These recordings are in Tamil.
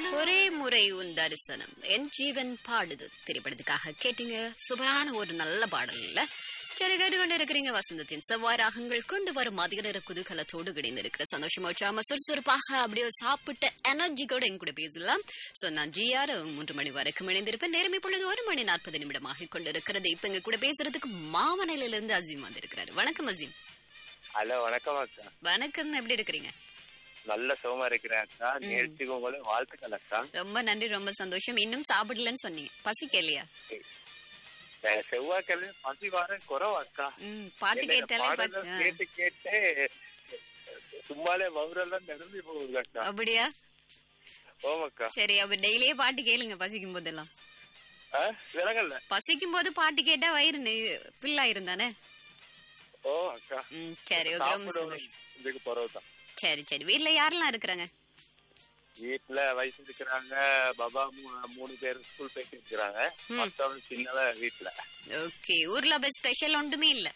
ஒரே முறை உன் தரிசனம் என் ஜீவன் பாடுது திரைப்படத்துக்காக கேட்டீங்க சூப்பரான ஒரு நல்ல பாடல் இல்ல சரி கேட்டுக்கொண்டு இருக்கிறீங்க வசந்தத்தின் செவ்வாய் ராகங்கள் கொண்டு வரும் அதிக நேர குதூகலத்தோடு கிடைந்து இருக்கிற சந்தோஷமா வச்சாம சுறுசுறுப்பாக அப்படியே சாப்பிட்ட எனர்ஜி கூட எங்க கூட பேசலாம் சோ நான் ஜிஆர் மூன்று மணி வரைக்கும் இணைந்திருப்பேன் நேரம் இப்பொழுது ஒரு மணி நாற்பது நிமிடமாக கொண்டிருக்கிறது இப்ப எங்க கூட பேசுறதுக்கு மாமனையில இருந்து அசீம் வந்திருக்கிறாரு வணக்கம் அசீம் ஹலோ வணக்கம் அக்கா வணக்கம் எப்படி இருக்கிறீங்க நல்ல சுகமா இருக்கிறேன் அக்கா நிகழ்ச்சிக்கு உங்களை வாழ்த்துக்கள் அக்கா ரொம்ப நன்றி ரொம்ப சந்தோஷம் இன்னும் சாப்பிடலன்னு சொன்னீங்க பசிக்கலையா நான் செவ்வாய்க்கிழமை பசி வார குறவு அக்கா ம் பாட்டு என்னோட கேட்டாலே பாடலை பசி- ஆ. கேட்டு கேட்டு சும்மாலே மவுரெல்லாம் நிரம்பி போகுது அக்கா அப்படியா ஓமக்கா சரி அப்ப டெய்லியே பாட்டு கேளுங்க பசிக்கும் போதெல்லாம் ஆ, விலகல்ல பசிக்கும் போது பாட்டு கேட்டா வயிறு ஃபில் ஆயிரும் தானே ஓ அக்கா ம் சரி ஓகே ரொம்ப சாப்பிடுவோம் சந்தோஷம் இதுக்கு பரவதான் சரி சரி வீட்ல யாரெல்லாம் இருக்கிறாங்க வீட்டுல வயசு இருக்கிறாங்க பாபா மூ- மூணு பேர் ஸ்கூல் போயிட்டு இருக்கிறாங்க ம். மத்தவங்க சின்னவ வீட்டுல ஓகே ஊர்ல அப்ப ஸ்பெஷல் ஒன்றுமே இல்ல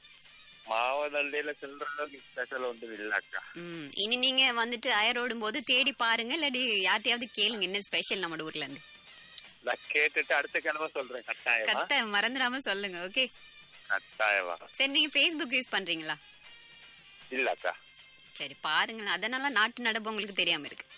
மாவதல்லையில செல்ற அளவுக்கு ஸ்பெஷல் ஒன்றும் இல்ல அக்கா ம் இனி நீங்க வந்துட்டு அயரோடும் போது தேடி பாருங்க இல்லாட்டி யார்ட்டையாவது கேளுங்க என்ன ஸ்பெஷல் நம்ம ஊர்ல இருந்து நான் கேட்டுட்டு அடுத்த கிழமை சொல்றேன் கட்டாயமா கரெக்டா மறந்துடாம சொல்லுங்க ஓகே கட்டாயமா சரி நீங்க ஃபேஸ்புக் யூஸ் பண்றீங்களா இல்ல அக்கா சரி பாருங்க அதனால நாட்டு நடப்பு உங்களுக்கு தெரியாம இருக்கு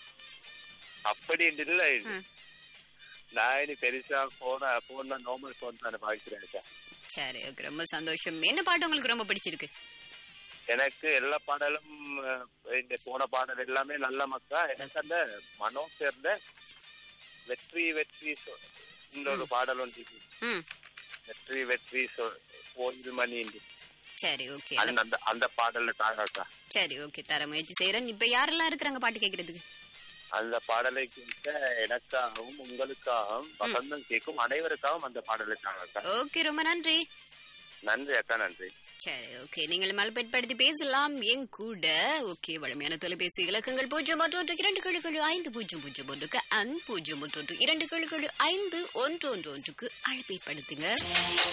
அப்படி இல்ல இது ம். நான் இனி பெருசா போன போன நார்மல் போன் தானே பாவிக்கிறேன் அக்கா. சரி ஓகே ரொம்ப சந்தோஷம் என்ன பாட்டு உங்களுக்கு ரொம்ப பிடிச்சிருக்கு எனக்கு எல்லா பாடலும் அஹ், இந்த போன பாடல் எல்லாமே நல்ல மக்கா எனக்கு அந்த மனோ சேர்ந்த வெற்றி வெற்றி சொ- இந்த ஒரு பாடல் ஒன்று இருக்கு. ம் வெற்றி வெற்றி சொ- கோயில் மணி என்று. சரி ஓகே அந்த அந்த அந்த பாடல்ல தாங்க அக்கா சரி ஓகே தர முயற்சி செய்யறேன் இப்ப யாரெல்லாம் இருக்கிறாங்க பாட்டு கேக்குறதுக்கு அந்த பாடலை கேட்க எனக்காகவும் உங்களுக்காகவும் வசந்தம் கேட்கும் அனைவருக்காகவும் அந்த பாடலை தாங்க அக்கா ஓகே ரொம்ப நன்றி நன்றி அக்கா நன்றி சரி ஓகே நீங்கள் மல்பெட்படுத்தி பேசலாம் என் கூட ஓகே வழமையான தொலைபேசி இலக்கங்கள் பூஜ்ஜியம் ஒன்று இரண்டு கிழக்கு ஐந்து பூஜ்ஜியம் பூஜ்ஜியம் ஒன்றுக்கு அன் பூஜ்ஜியம் ஒன்று இரண்டு கிழக்கு ஐந்து ஒன்று ஒன்று ஒன்றுக்கு அழைப்பை படுத்துங்க